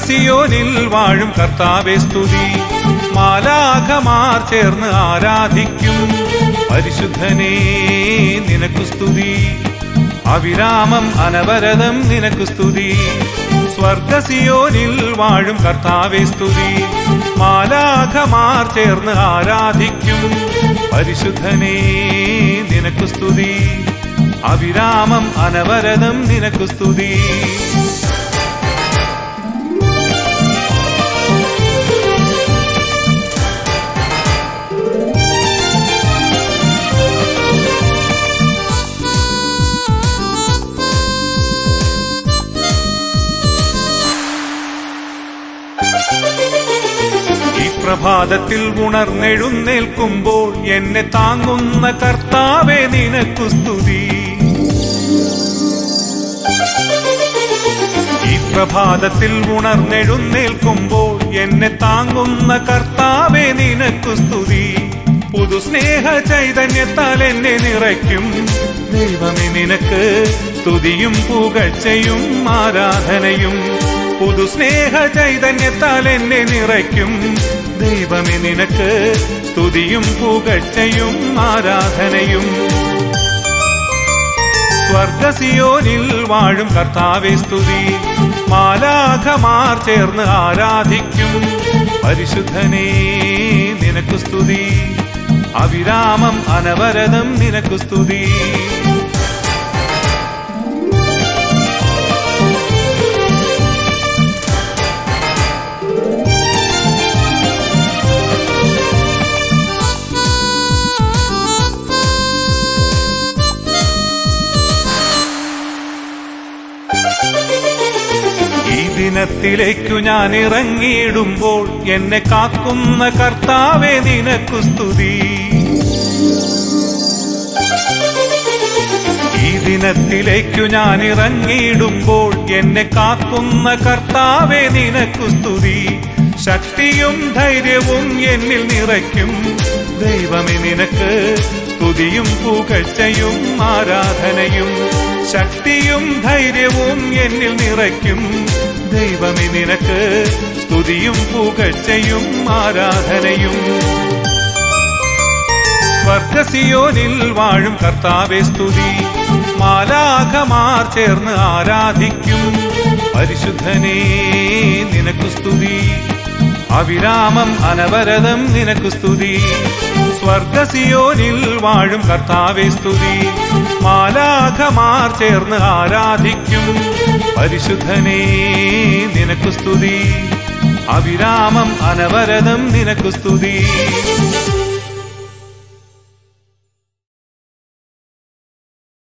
സ്വർഗസിയോനിൽ വാഴും കർത്താവെ സ്തുതി മാലാഖമാർ ചേർന്ന് ആരാധിക്കും പരിശുദ്ധനേ നിനക്കു സ്തുതി അവിരാമം അനവരതം നിനക്കു സ്തുതി സ്വർഗസിയോനിൽ വാഴും കർത്താവെ സ്തുതി മാലാഖമാർ ചേർന്ന് ആരാധിക്കും പരിശുദ്ധനേ നിനക്കു സ്തുതി അവിരാമം അനവരതം നിനക്കു സ്തുതി ഈ പ്രഭാതത്തിൽ ഉണർന്നെഴുന്നേൽക്കുമ്പോൾ എന്നെ താങ്ങുന്ന കർത്താവെ നിനക്കു സ്തുതി ഈ പ്രഭാതത്തിൽ ഉണർന്നെഴുന്നേൽക്കുമ്പോൾ എന്നെ താങ്ങുന്ന കർത്താവെ നിനക്കു സ്തുതി പുതു സ്നേഹ ചൈതന്യത്താൽ എന്നെ നിറയ്ക്കും ദൈവമേ നിനക്ക് സ്തുതിയും പുകഴ്ചയും ആരാധനയും പുതു സ്നേഹ ചൈതന്യത്താൽ എന്നെ നിറയ്ക്കും ദൈവമേ നിനക്ക് സ്തുതിയും പുകഴ്ചയും ആരാധനയും സ്വർഗസിയോനിൽ വാഴും കർത്താവെ സ്തുതി മാലാഖമാർ ചേർന്ന് ആരാധിക്കും പരിശുദ്ധനേ നിനക്കു സ്തുതി അവിരാമം അനവരതം നിനക്കു സ്തുതി ഈ ദിനത്തിലേക്കു ഞാൻ ഇറങ്ങിയിടുമ്പോൾ എന്നെ കാക്കുന്ന കർത്താവെ നിനക്കു സ്തുതി ഈ ദിനത്തിലേക്കു ഞാൻ ഇറങ്ങിയിടുമ്പോൾ എന്നെ കാക്കുന്ന കർത്താവെ നിനക്കു സ്തുതി ശക്തിയും ധൈര്യവും എന്നിൽ നിറയ്ക്കും ദൈവമേ നിനക്ക് സ്തുതിയും പുകഴ്ചയും ആരാധനയും ശക്തിയും ധൈര്യവും എന്നിൽ നിറയ്ക്കും ദൈവമേ നിനക്ക് സ്തുതിയും പുകഴ്ചയും ആരാധനയും സ്വർഗസിയോനിൽ വാഴും കർത്താവെ സ്തുതി മാലാഖമാർ ചേർന്ന് ആരാധിക്കും പരിശുദ്ധനേ നിനക്കു സ്തുതി അവിരാമം അനവരതം നിനക്കു സ്തുതി സ്വർഗസിയോനിൽ വാഴും കർത്താവെ സ്തുതി മാലാഖമാർ ചേർന്ന് ആരാധിക്കും പരിശുദ്ധനേ നിനക്കു സ്തുതി അവിരാമം അനവരതം നിനക്കു സ്തുതി